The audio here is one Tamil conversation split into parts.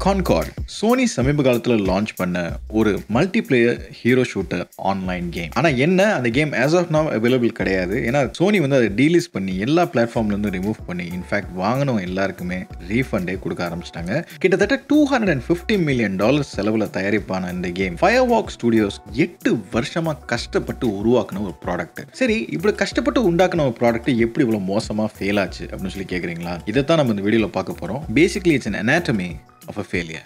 கான்கார்ட் சோனி சமீப காலத்தில் லான்ச் பண்ண ஒரு multiplayer hero shooter online game ஆனால் என்ன அந்த game as of now available கிடையாது ஏன்னா சோனி வந்து அதை டீலிஸ் பண்ணி எல்லா பிளாட்ஃபார்ம்லேருந்து ரிமூவ் பண்ணி இன்ஃபேக்ட் வாங்கினவங்க எல்லாருக்குமே ரீஃபண்டே கொடுக்க ஆரம்பிச்சிட்டாங்க கிட்டத்தட்ட two hundred and fifty million dollar செலவில் தயாரிப்பான இந்த கேம் ஃபயர் வாக் ஸ்டுடியோஸ் எட்டு வருஷமாக கஷ்டப்பட்டு உருவாக்கின ஒரு ப்ராடக்ட் சரி இப்படி கஷ்டப்பட்டு உண்டாக்குன ஒரு ப்ராடக்ட் எப்படி இவ்வளோ மோசமாக ஃபெயில் ஆச்சு அப்படின்னு சொல்லி கேட்குறீங்களா இதை தான் நம்ம இந்த வீடியோவில் பார்க்க போகிறோம் basically it's an anatomy of a failure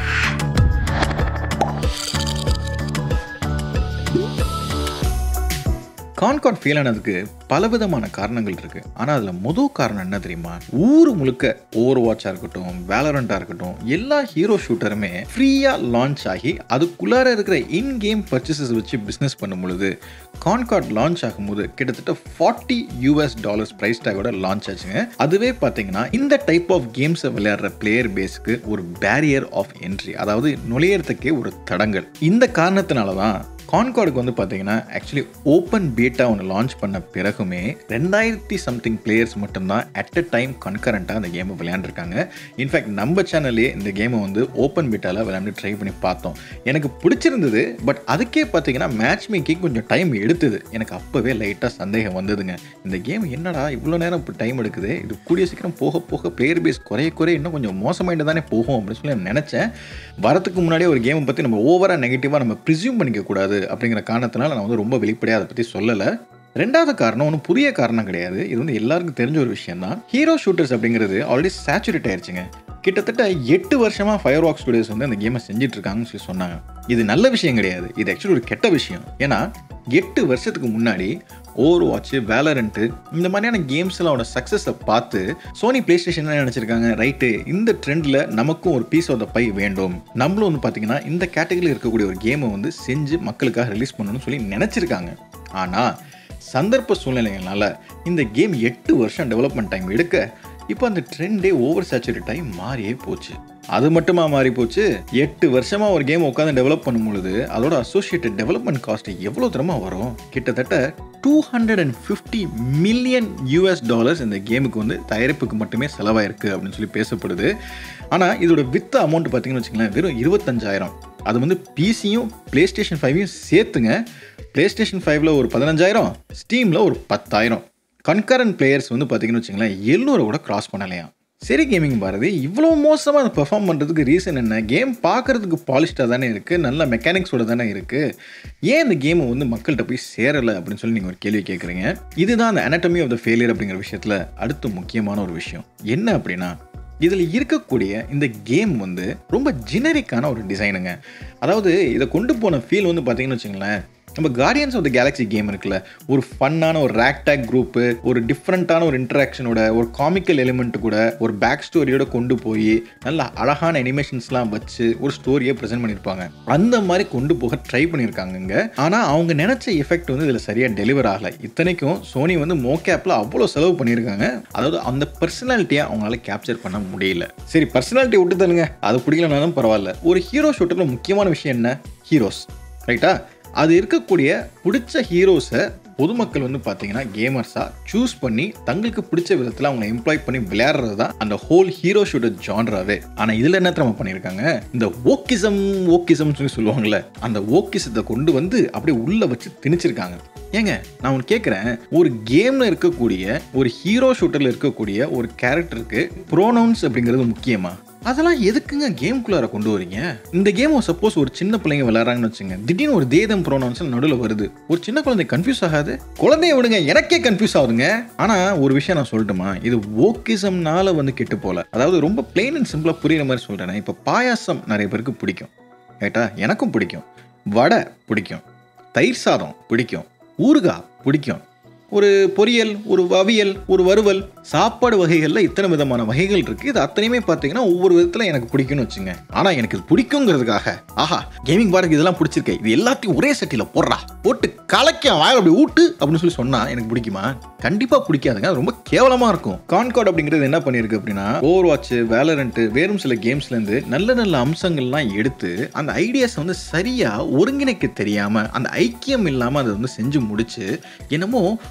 Concord fail ஆனதுக்கு பலவிதமான காரணங்கள் இருக்கு ஆனால் அதில் முதல் காரணம் என்ன தெரியுமா ஊர் முழுக்க ஓவர் வாட்சாக இருக்கட்டும் வேலரண்டாக இருக்கட்டும் எல்லா ஹீரோ ஷூட்டருமே ஃப்ரீயாக லான்ச் ஆகி அதுக்குள்ளார இருக்கிற இன் கேம் பர்ச்சேசஸ் வச்சு பிஸ்னஸ் பண்ணும் பொழுது கான்கார்ட் லான்ச் ஆகும்போது கிட்டத்தட்ட ஃபார்ட்டி யூஎஸ் டாலர்ஸ் ப்ரைஸ் டேக்கோட லான்ச் ஆச்சுங்க அதுவே பார்த்தீங்கன்னா இந்த டைப் ஆஃப் கேம்ஸை விளையாடுற பிளேயர் பேஸ்க்கு ஒரு பேரியர் ஆஃப் என்ட்ரி அதாவது நுழையறதுக்கே ஒரு தடங்கள் இந்த காரணத்தினால தான் கான்கார்டுக்கு வந்து பார்த்தீங்கன்னா ஆக்சுவலி ஓப்பன் பீட்டா ஒன்று லான்ச் பண்ண பிறகுமே ரெண்டாயிரத்தி சம்திங் பிளேயர்ஸ் மட்டும்தான் அட் அ டைம் கன்கரண்ட்டாக அந்த கேமை விளையாண்டுருக்காங்க இன்ஃபேக்ட் நம்ம சேனல்லே இந்த கேமை வந்து ஓப்பன் பீட்டாவில் விளையாண்டு ட்ரை பண்ணி பார்த்தோம் எனக்கு பிடிச்சிருந்தது பட் அதுக்கே பார்த்தீங்கன்னா மேட்ச் மேக்கிங் கொஞ்சம் டைம் எடுத்தது எனக்கு அப்போவே லைட்டாக சந்தேகம் வந்ததுங்க இந்த கேம் என்னடா இவ்வளோ நேரம் இப்போ டைம் எடுக்குது இது கூடிய சீக்கிரம் போக போக பிளேயர் பேஸ் குறைய குறைய இன்னும் கொஞ்சம் மோசமாயிட்டு தானே போகும் அப்படின்னு சொல்லி நான் நினச்சேன் வரதுக்கு முன்னாடியே ஒரு கேமை பற்றி நம்ம ஓவராக நெகட்டிவாக நம்ம ப்ரிசியூம் பண்ணிக்க கூடாது அப்படிங்கிற காரணத்தினால நான் வந்து ரொம்ப வெளிப்படையாக அதை பற்றி சொல்லலை ரெண்டாவது காரணம் ஒன்றும் புதிய காரணம் கிடையாது இது வந்து எல்லாருக்கும் தெரிஞ்ச ஒரு விஷயம் தான் ஹீரோ ஷூட்டர்ஸ் அப்படிங்கிறது ஆல்ரெடி சேச்சுரேட் ஆயிடுச்சுங்க கிட்டத்தட்ட எட்டு வருஷமா ஃபயர் வாக் ஸ்டுடியோஸ் வந்து அந்த கேமை செஞ்சுட்டு இருக்காங்கன்னு சொல்லி சொன்னாங்க இது நல்ல விஷயம் கிடையாது இது ஆக்சுவலி ஒரு கெட்ட விஷயம் ஏன்னா எட்டு வருஷத்துக்கு முன்னாடி ஓவர் வாட்ச் வேலரண்ட்டு இந்த மாதிரியான கேம்ஸ்லாம் சக்ஸஸை பார்த்து சோனி பிளே ஸ்டேஷன் என்ன நினச்சிருக்காங்க ரைட்டு இந்த ட்ரெண்டில் நமக்கும் ஒரு பீஸ் ஆஃப் த பை வேண்டும் நம்மளும் வந்து பார்த்தீங்கன்னா இந்த கேட்டகரியில் இருக்கக்கூடிய ஒரு கேமை வந்து செஞ்சு மக்களுக்காக ரிலீஸ் பண்ணணும்னு சொல்லி நினச்சிருக்காங்க ஆனால் சந்தர்ப்ப சூழ்நிலைகளால் இந்த கேம் எட்டு வருஷம் டெவலப்மெண்ட் டைம் எடுக்க இப்போ அந்த ட்ரெண்டே ஓவர் சேச்சுரேட் ஆகி மாறியே போச்சு அது மட்டுமா மாறி போச்சு எட்டு வருஷமா ஒரு கேம் உட்காந்து டெவலப் பண்ணும் பொழுது அதோட அசோசியேட்டட் டெவலப்மெண்ட் காஸ்ட் எவ்வளோ தரமா வரும் கிட்டத்தட்ட two hundred and fifty million US dollars இந்த கேமுக்கு வந்து தயாரிப்புக்கு மட்டுமே செலவாயிருக்கு அப்படின்னு சொல்லி பேசப்படுது ஆனால் இதோட வித்த அமௌண்ட் பார்த்தீங்கன்னு வச்சுங்களேன் வெறும் இருபத்தஞ்சாயிரம் அது வந்து பிசியும் ப்ளே ஸ்டேஷன் ஃபைவையும் சேர்த்துங்க ப்ளே ஸ்டேஷன் ஃபைவ்ல ஒரு பதினஞ்சாயிரம் ஸ்டீமில் ஒரு பத்தாயிரம் கன்கரண்ட் பிளேயர்ஸ் வந்து பார்த்தீங்கன்னு வச்சுங்களேன் எழுநூறு கூட கிராஸ் பண்ணலையாம் சரி கேமிங் பாரதி இவ்வளோ மோசமாக அதை பெர்ஃபார்ம் பண்ணுறதுக்கு ரீசன் என்ன கேம் பார்க்குறதுக்கு பாலிஷ்டாக தானே இருக்குது நல்ல மெக்கானிக்ஸோட தானே இருக்குது ஏன் இந்த கேமை வந்து மக்கள்கிட்ட போய் சேரலை அப்படின்னு சொல்லி நீங்கள் ஒரு கேள்வி கேட்குறீங்க இதுதான் அந்த anatomy ஆஃப் த ஃபெயிலியர் அப்படிங்கிற விஷயத்தில் அடுத்து முக்கியமான ஒரு விஷயம் என்ன அப்படின்னா இதில் இருக்கக்கூடிய இந்த கேம் வந்து ரொம்ப ஜெனரிக்கான ஒரு டிசைனுங்க அதாவது இதை கொண்டு போன ஃபீல் வந்து பார்த்தீங்கன்னு வச்சுங்களேன் நம்ம Guardians of the Galaxy game இருக்குல்ல ஒரு ஃபன்னான ஒரு ரேக்டாக் குரூப்பு ஒரு டிஃப்ரெண்ட்டான ஒரு இன்ட்ராக்ஷனோட ஒரு காமிக்கல் எலிமெண்ட் கூட ஒரு பேக் ஸ்டோரியோட கொண்டு போய் நல்ல அழகான அனிமேஷன்ஸ்லாம் வச்சு ஒரு ஸ்டோரியை ப்ரெசென்ட் பண்ணியிருப்பாங்க அந்த மாதிரி கொண்டு போக ட்ரை பண்ணியிருக்காங்கங்க ஆனால் அவங்க நினச்ச எஃபெக்ட் வந்து இதில் சரியாக டெலிவர் ஆகலை இத்தனைக்கும் சோனி வந்து மோகேப்பில் அவ்வளோ செலவு பண்ணியிருக்காங்க அதாவது அந்த பர்சனாலிட்டியை அவங்களால கேப்சர் பண்ண முடியல சரி பர்சனாலிட்டி விட்டு தருங்க அது பிடிக்கலனாலும் பரவாயில்ல ஒரு ஹீரோ ஷூட்டரில் முக்கியமான விஷயம் என்ன ஹீரோஸ் ரைட்டா அது இருக்கக்கூடிய பிடிச்ச ஹீரோஸை பொதுமக்கள் வந்து பார்த்தீங்கன்னா கேமர்ஸாக சூஸ் பண்ணி தங்களுக்கு பிடிச்ச விதத்தில் அவங்க எம்ப்ளாய் பண்ணி விளையாடுறது தான் அந்த ஹோல் ஹீரோ ஷூட்டர் ஜான்ராவே ஆனால் இதில் என்ன திறமை பண்ணியிருக்காங்க இந்த ஓக்கிசம் ஓக்கிசம் சொல்லி சொல்லுவாங்கல்ல அந்த ஓக்கிசத்தை கொண்டு வந்து அப்படியே உள்ள வச்சு திணிச்சிருக்காங்க ஏங்க நான் ஒன்று கேட்குறேன் ஒரு கேமில் இருக்கக்கூடிய ஒரு ஹீரோ ஷூட்டரில் இருக்கக்கூடிய ஒரு கேரக்டருக்கு ப்ரோனவுன்ஸ் அப்படிங்கிறது முக்கியமா அதெல்லாம் எதுக்குங்க கேம்குள்ளார கொண்டு வரீங்க இந்த கேம் சப்போஸ் ஒரு சின்ன பிள்ளைங்க விளையாடுறாங்கன்னு வச்சுங்க திடீர்னு ஒரு தேதம் ப்ரோனவுன்ஸ் நடுவில் வருது ஒரு சின்ன குழந்தை கன்ஃபியூஸ் ஆகாது குழந்தைய விடுங்க எனக்கே கன்ஃபியூஸ் ஆகுதுங்க ஆனால் ஒரு விஷயம் நான் சொல்லட்டுமா இது ஓக்கிசம்னால வந்து கெட்டு போல அதாவது ரொம்ப பிளெயின் அண்ட் சிம்பிளாக புரியுற மாதிரி சொல்கிறேன் இப்போ பாயாசம் நிறைய பேருக்கு பிடிக்கும் ரைட்டா எனக்கும் பிடிக்கும் வடை பிடிக்கும் தயிர் சாதம் பிடிக்கும் ஊறுகாய் பிடிக்கும் ஒரு பொரியல் ஒரு அவியல் ஒரு வறுவல் சாப்பாடு வகைகளில் இத்தனை விதமான வகைகள் இருக்குது இது அத்தனையுமே பார்த்தீங்கன்னா ஒவ்வொரு விதத்தில் எனக்கு பிடிக்கும்னு வச்சுங்க ஆனால் எனக்கு இது பிடிக்குங்கிறதுக்காக ஆஹா கேமிங் பாருக்கு இதெல்லாம் பிடிச்சிருக்கே இது எல்லாத்தையும் ஒரே சட்டியில் போடுறா போட்டு கலக்க வாய அப்படி ஊட்டு அப்படின்னு சொல்லி சொன்னால் எனக்கு பிடிக்குமா கண்டிப்பாக பிடிக்காதுங்க அது ரொம்ப கேவலமாக இருக்கும் கான்கார்ட் அப்படிங்கிறது என்ன பண்ணியிருக்கு அப்படின்னா ஓவர் வாட்ச் வேலரண்ட்டு வேறும் சில கேம்ஸ்லேருந்து நல்ல நல்ல அம்சங்கள்லாம் எடுத்து அந்த ஐடியாஸ் வந்து சரியாக ஒருங்கிணைக்க தெரியாமல் அந்த ஐக்கியம் இல்லாமல் அதை வந்து செஞ்சு முடிச்சு என்னமோ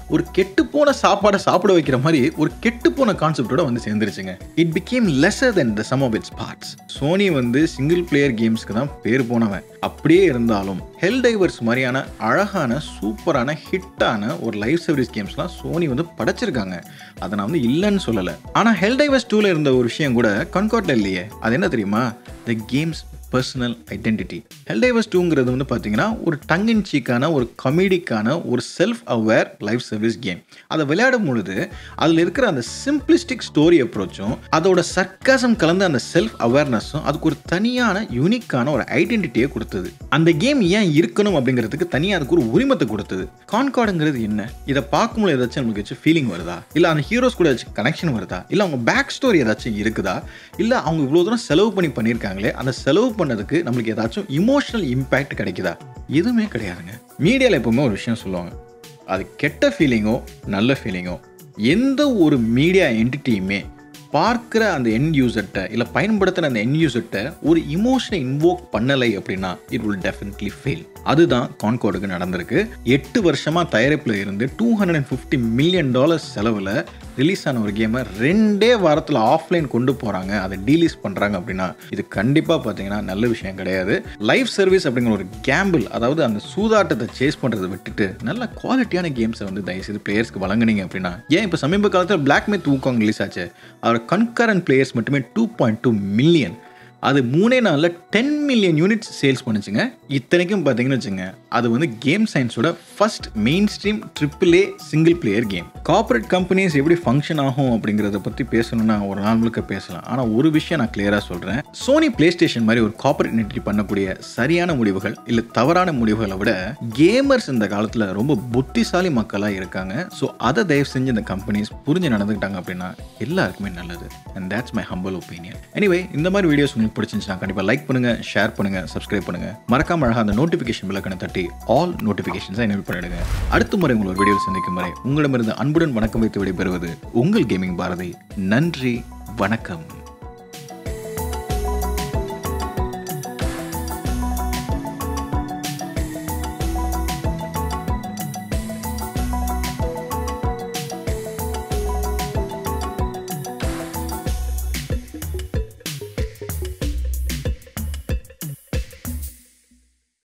ஒரு கெட்டு போன சாப்பாடை சாப்பிட வைக்கிற மாதிரி ஒரு கெட்டு போன கான்செப்டோட வந்து சேர்ந்துருச்சுங்க it became lesser then the sum of its parts Sony வந்து சிங்கிள் பிளேயர் கேம்ஸ்க்கு தான் பேர் போனவன் அப்படியே இருந்தாலும் ஹெல் டைவர்ஸ் மாதிரியான அழகான சூப்பரான ஹிட்டான ஒரு லைவ் சர்வீஸ் கேம்ஸ்லாம் சோனி வந்து படைச்சிருக்காங்க அதை நான் வந்து இல்லைன்னு சொல்லலை ஆனால் ஹெல் டைவர்ஸ் டூவில் இருந்த ஒரு விஷயம் கூட கன்கார்டில் இல்லையே அது என்ன தெரியுமா the games personal identity Helldivers டூங்கிறது வந்து பார்த்தீங்கன்னா ஒரு டங் இன் சீக்கான ஒரு கமெடிக்கான ஒரு self aware live service game அதை விளையாடும் பொழுது அதில் இருக்கிற அந்த சிம்பிளிஸ்டிக் ஸ்டோரி அப்ரோச்சும் அதோட சர்க்காசம் கலந்த அந்த செல்ஃப் அவேர்னஸும் அதுக்கு ஒரு தனியான யூனிக்கான ஒரு ஐடென்டிட்டியை கொடுத்தது அந்த கேம் ஏன் இருக்கணும் அப்படிங்கிறதுக்கு தனியாக அதுக்கு ஒரு உரிமத்தை கொடுத்தது கான்கார்டுங்கிறது என்ன இதை பார்க்கும்போது ஏதாச்சும் நமக்கு ஏதாச்சும் ஃபீலிங் வருதா இல்லை அந்த ஹீரோஸ் கூட ஏதாச்சும் கனெக்ஷன் வருதா இல்லை அவங்க பேக் ஸ்டோரி ஏதாச்சும் இருக்குதா இல்லை அவங்க இவ்வளோ தூரம் செலவு பண்ணி பண்ணியிருக்காங்களே அந்த செலவு பண்ணதுக்கு நம்மளுக்கு ஏதாச்சும் இமோஷனல் இம்பேக்ட் கிடைக்குதா எதுவுமே கிடையாதுங்க மீடியாவில் எப்பவுமே ஒரு விஷயம் சொல்லுவாங்க அது கெட்ட ஃபீலிங்கோ நல்ல ஃபீலிங்கோ எந்த ஒரு மீடியா என்டிட்டியுமே பார்க்குற அந்த என் யூசர்கிட்ட இல்லை பயன்படுத்துகிற அந்த என் யூசர்கிட்ட ஒரு இமோஷனை இன்வோக் பண்ணலை அப்படின்னா இட் வில் டெஃபினெட்லி ஃபெயில் அதுதான் கான்கோடுக்கு நடந்திருக்கு எட்டு வருஷமாக தயாரிப்பில் இருந்து two hundred and fifty million dollars செலவில் ரிலீஸ் ஆன ஒரு கேமை ரெண்டே வாரத்தில் ஆஃப்லைன் கொண்டு போகிறாங்க அதை டீலீஸ் பண்ணுறாங்க அப்படின்னா இது கண்டிப்பாக பார்த்தீங்கன்னா நல்ல விஷயம் கிடையாது லைவ் சர்வீஸ் அப்படிங்கிற ஒரு கேம்பிள் அதாவது அந்த சூதாட்டத்தை சேஸ் பண்ணுறதை விட்டுட்டு நல்ல குவாலிட்டியான கேம்ஸை வந்து தயவுசெய்து பிளேயர்ஸ்க்கு வழங்குனீங்க அப்படின்னா ஏன் இப்போ சமீப காலத்தில் பிளாக் மே தூக்கம் ரிலீஸ் ஆச்சு அவர் கன்கரண்ட் பிளேயர்ஸ் மட்டுமே டூ பாயிண்ட் டூ மில்லியன் அது மூணே நாளில் டென் மில்லியன் யூனிட்ஸ் சேல்ஸ் பண்ணுச்சுங்க இத்தனைக்கும் பார்த்தீங்கன்னு வச்சுங்க அது வந்து கேம் சயின்ஸோட first mainstream triple A single player game corporate companies எப்படி ஃபங்க்ஷன் ஆகும் அப்படிங்கிறத பற்றி பேசணும்னா ஒரு நாள் முழுக்க பேசலாம் ஆனால் ஒரு விஷயம் நான் கிளியராக சொல்கிறேன் சோனி பிளே ஸ்டேஷன் மாதிரி ஒரு கார்பரேட் நெட்டி பண்ணக்கூடிய சரியான முடிவுகள் இல்லை தவறான முடிவுகளை விட கேமர்ஸ் இந்த காலத்தில் ரொம்ப புத்திசாலி மக்களாக இருக்காங்க ஸோ அதை தயவு செஞ்சு இந்த கம்பெனிஸ் புரிஞ்சு நடந்துக்கிட்டாங்க அப்படின்னா எல்லாருக்குமே நல்லது and that's my humble opinion anyway இந்த மாதிரி வீடியோஸ் உங்களுக்கு பிடிச்சிருந்துச்சுன்னா கண்டிப்பாக லைக் பண்ணுங்க ஷேர் பண்ணுங்க சப்ஸ்கிரைப் பண்ணுங்க மறக்காம அழகாக அந்த நோட்டிஃபிகேஷன் விளக்கணை தட்டி ஆல் நோட்டிஃபிகேஷன்ஸை எனேபிள் பண்ணிடுங்க அடுத்த முறை உங்களை ஒரு வீடியோ சந்திக்கும் வரை உங்களிடமிருந்து அன்புடன் வணக்கம் வைத்து விடைபெறுவது உங்கள் கேமிங் பாரதி நன்றி வணக்கம்